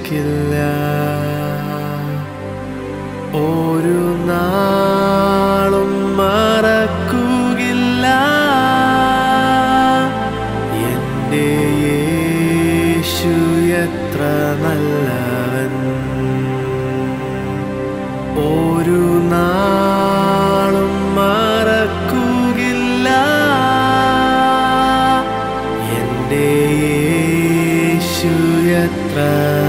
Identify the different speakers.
Speaker 1: മറക്കില്ല ഒരു നാളും മറക്കുകില്ല എൻ്റെ യേശു എത്ര നല്ലവൻ ഒരു നാളും മറക്കുകില്ല എൻ്റെ യേശു എത്ര